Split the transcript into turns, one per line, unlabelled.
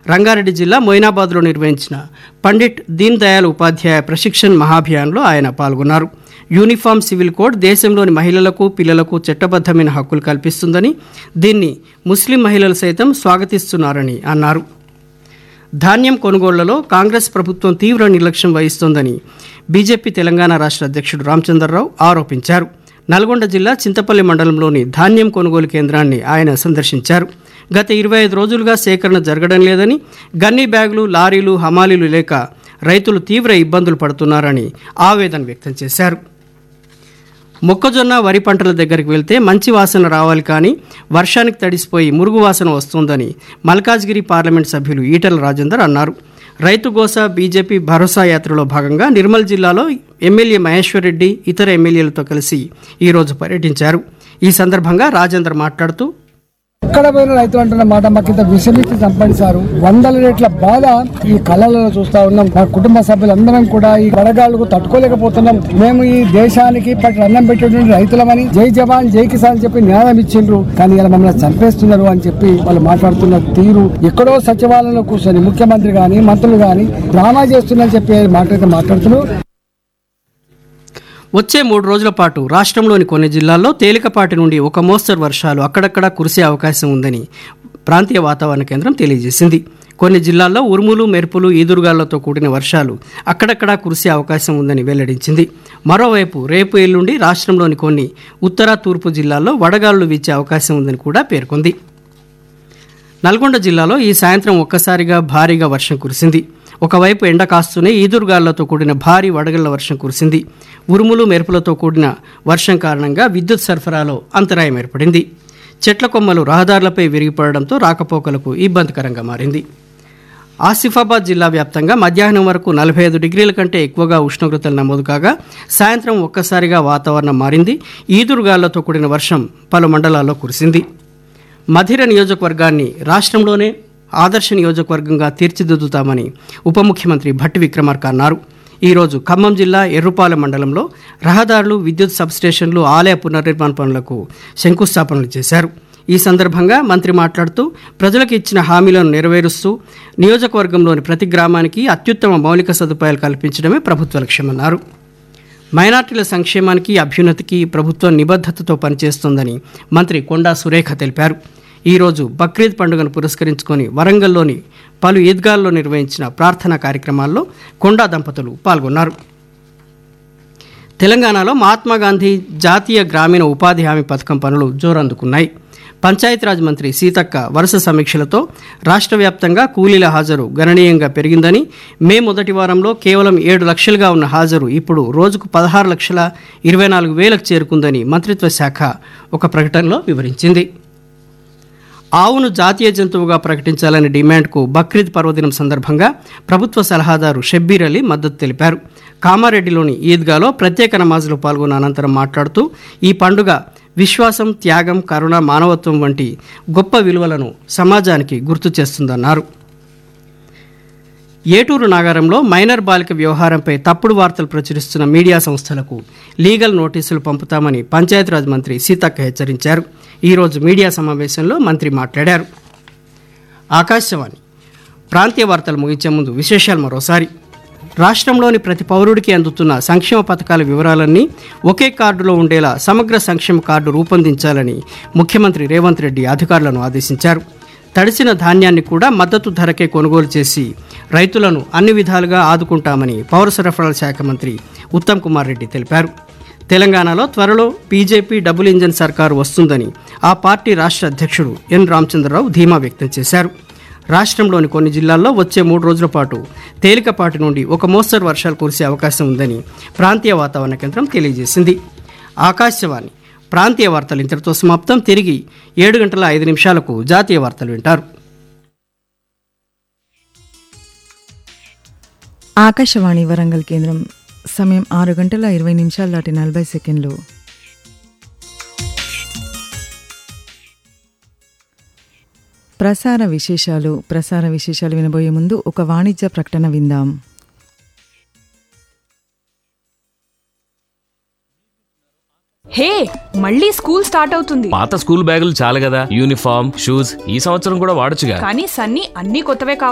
రంగారెడ్డి జిల్లా మొయినాబాద్లో నిర్వహించిన పండిట్ దీన్ దయాళ్ ఉపాధ్యాయ ప్రశిక్షణ్ మహాభియాన్లో ఆయన పాల్గొన్నారు యూనిఫామ్ సివిల్ కోడ్ దేశంలోని మహిళలకు పిల్లలకు చట్టబద్ధమైన హక్కులు కల్పిస్తుందని దీన్ని ముస్లిం మహిళలు సైతం స్వాగతిస్తున్నారని అన్నారు ధాన్యం కొనుగోళ్లలో కాంగ్రెస్ ప్రభుత్వం తీవ్ర నిర్లక్ష్యం వహిస్తోందని బీజేపీ తెలంగాణ రాష్ట్ర అధ్యక్షుడు రామచంద్రరావు ఆరోపించారు నల్గొండ జిల్లా చింతపల్లి మండలంలోని ధాన్యం కొనుగోలు కేంద్రాన్ని ఆయన సందర్శించారు గత ఇరవై ఐదు రోజులుగా సేకరణ జరగడం లేదని గన్నీ బ్యాగులు లారీలు హమాలీలు లేక రైతులు తీవ్ర ఇబ్బందులు పడుతున్నారని ఆవేదన వ్యక్తం చేశారు మొక్కజొన్న వరి పంటల దగ్గరికి వెళ్తే మంచి వాసన రావాలి కానీ వర్షానికి తడిసిపోయి మురుగు వాసన వస్తోందని మల్కాజ్గిరి పార్లమెంట్ సభ్యులు ఈటల రాజేందర్ అన్నారు రైతు గోస బీజేపీ భరోసా యాత్రలో భాగంగా నిర్మల్ జిల్లాలో ఎమ్మెల్యే మహేశ్వర్ రెడ్డి ఇతర ఎమ్మెల్యేలతో కలిసి ఈరోజు పర్యటించారు ఈ సందర్భంగా రాజేందర్ మాట్లాడుతూ
ఎక్కడ పోయిన రైతులు అంటున్న మాట మాకు ఇంత విషమిచ్చి చంపడిసారు వందల రేట్ల బాధ ఈ కళలలో చూస్తా ఉన్నాం మా కుటుంబ సభ్యులందరం కూడా ఈ వడగాళ్లకు తట్టుకోలేకపోతున్నాం మేము ఈ దేశానికి పట్టి అన్నం పెట్టేటువంటి రైతులమని జై జవాన్ జై కిసాన్ అని చెప్పి న్యాయం ఇచ్చిండ్రు కానీ ఇలా మమ్మల్ని చంపేస్తున్నారు అని చెప్పి వాళ్ళు మాట్లాడుతున్న తీరు ఎక్కడో సచివాలయంలో కూర్చొని ముఖ్యమంత్రి గాని మంత్రులు గాని డ్రామా చేస్తున్నారని చెప్పి మాట్లాడితే మాట్లాడుతున్నారు
వచ్చే మూడు రోజుల పాటు రాష్ట్రంలోని కొన్ని జిల్లాల్లో తేలికపాటి నుండి ఒక మోస్తరు వర్షాలు అక్కడక్కడా కురిసే అవకాశం ఉందని ప్రాంతీయ వాతావరణ కేంద్రం తెలియజేసింది కొన్ని జిల్లాల్లో ఉరుములు మెరుపులు ఈదురుగాలతో కూడిన వర్షాలు అక్కడక్కడా కురిసే అవకాశం ఉందని వెల్లడించింది మరోవైపు రేపు ఎల్లుండి రాష్ట్రంలోని కొన్ని ఉత్తర తూర్పు జిల్లాల్లో వడగాలులు వీచే అవకాశం ఉందని కూడా పేర్కొంది నల్గొండ జిల్లాలో ఈ సాయంత్రం ఒక్కసారిగా భారీగా వర్షం కురిసింది ఒకవైపు ఎండ కాస్తూనే ఈదురుగాళ్లతో కూడిన భారీ వడగళ్ల వర్షం కురిసింది ఉరుములు మెరుపులతో కూడిన వర్షం కారణంగా విద్యుత్ సరఫరాలో అంతరాయం ఏర్పడింది చెట్ల కొమ్మలు రహదారులపై విరిగిపడడంతో రాకపోకలకు ఇబ్బందికరంగా మారింది ఆసిఫాబాద్ జిల్లా వ్యాప్తంగా మధ్యాహ్నం వరకు నలభై ఐదు డిగ్రీల కంటే ఎక్కువగా ఉష్ణోగ్రతలు నమోదు కాగా సాయంత్రం ఒక్కసారిగా వాతావరణం మారింది ఈదురుగాళ్లతో కూడిన వర్షం పలు మండలాల్లో కురిసింది మధిర నియోజకవర్గాన్ని రాష్ట్రంలోనే ఆదర్శ నియోజకవర్గంగా తీర్చిదిద్దుతామని ఉప ముఖ్యమంత్రి భట్టి విక్రమార్క అన్నారు ఈరోజు ఖమ్మం జిల్లా ఎర్రుపాలెం మండలంలో రహదారులు విద్యుత్ సబ్స్టేషన్లు ఆలయ పునర్నిర్మాణ పనులకు శంకుస్థాపనలు చేశారు ఈ సందర్భంగా మంత్రి మాట్లాడుతూ ప్రజలకు ఇచ్చిన హామీలను నెరవేరుస్తూ నియోజకవర్గంలోని ప్రతి గ్రామానికి అత్యుత్తమ మౌలిక సదుపాయాలు కల్పించడమే ప్రభుత్వ లక్ష్యమన్నారు మైనార్టీల సంక్షేమానికి అభ్యున్నతికి ప్రభుత్వం నిబద్ధతతో పనిచేస్తోందని మంత్రి కొండా సురేఖ తెలిపారు ఈరోజు బక్రీద్ పండుగను పురస్కరించుకొని వరంగల్లోని పలు ఈద్గాల్లో నిర్వహించిన ప్రార్థనా కార్యక్రమాల్లో కొండా దంపతులు పాల్గొన్నారు తెలంగాణలో మహాత్మా గాంధీ జాతీయ గ్రామీణ ఉపాధి హామీ పథకం పనులు జోరందుకున్నాయి పంచాయతీరాజ్ మంత్రి సీతక్క వరుస సమీక్షలతో రాష్ట్ర వ్యాప్తంగా కూలీల హాజరు గణనీయంగా పెరిగిందని మే మొదటి వారంలో కేవలం ఏడు లక్షలుగా ఉన్న హాజరు ఇప్పుడు రోజుకు పదహారు లక్షల ఇరవై నాలుగు వేలకు చేరుకుందని మంత్రిత్వ శాఖ ఒక ప్రకటనలో వివరించింది ఆవును జాతీయ జంతువుగా ప్రకటించాలనే డిమాండ్కు బక్రీద్ పర్వదినం సందర్భంగా ప్రభుత్వ సలహాదారు షబ్బీర్ అలీ మద్దతు తెలిపారు కామారెడ్డిలోని ఈద్గాలో ప్రత్యేక నమాజులో పాల్గొన్న అనంతరం మాట్లాడుతూ ఈ పండుగ విశ్వాసం త్యాగం కరుణ మానవత్వం వంటి గొప్ప విలువలను సమాజానికి గుర్తు చేస్తుందన్నారు ఏటూరు నాగారంలో మైనర్ బాలిక వ్యవహారంపై తప్పుడు వార్తలు ప్రచురిస్తున్న మీడియా సంస్థలకు లీగల్ నోటీసులు పంపుతామని పంచాయతీరాజ్ మంత్రి సీతక్క హెచ్చరించారు ఈరోజు మీడియా సమావేశంలో మంత్రి మాట్లాడారు ఆకాశవాణి ప్రాంతీయ వార్తలు ముగించే ముందు విశేషాలు మరోసారి రాష్ట్రంలోని ప్రతి పౌరుడికి అందుతున్న సంక్షేమ పథకాల వివరాలన్నీ ఒకే కార్డులో ఉండేలా సమగ్ర సంక్షేమ కార్డు రూపొందించాలని ముఖ్యమంత్రి రేవంత్ రెడ్డి అధికారులను ఆదేశించారు తడిసిన ధాన్యాన్ని కూడా మద్దతు ధరకే కొనుగోలు చేసి రైతులను అన్ని విధాలుగా ఆదుకుంటామని పౌర సరఫరాల శాఖ మంత్రి ఉత్తమ్ కుమార్ రెడ్డి తెలిపారు తెలంగాణలో త్వరలో బీజేపీ డబుల్ ఇంజన్ సర్కారు వస్తుందని ఆ పార్టీ రాష్ట్ర అధ్యక్షుడు ఎన్ రామచంద్రరావు ధీమా వ్యక్తం చేశారు రాష్ట్రంలోని కొన్ని జిల్లాల్లో వచ్చే మూడు రోజుల పాటు తేలికపాటి నుండి ఒక మోస్తరు వర్షాలు కురిసే అవకాశం ఉందని ప్రాంతీయ వాతావరణ కేంద్రం తెలియజేసింది ఆకాశవాణి ప్రాంతీయ వార్తలు ఇంతటితో సమాప్తం తిరిగి ఏడు గంటల ఐదు నిమిషాలకు జాతీయ వార్తలు వింటారు
ఆకాశవాణి వరంగల్ కేంద్రం సమయం ఆరు గంటల ఇరవై నిమిషాలు దాటి నలభై సెకండ్లు ప్రసార విశేషాలు ప్రసార విశేషాలు వినబోయే ముందు ఒక వాణిజ్య ప్రకటన విందాం
హే మళ్ళీ స్కూల్ స్టార్ట్ అవుతుంది
పాత స్కూల్ బ్యాగులు చాలు కదా యూనిఫామ్ షూస్ ఈ సంవత్సరం కూడా వాడొచ్చుగా
కానీ సన్నీ అన్ని కొత్తవే కావాలి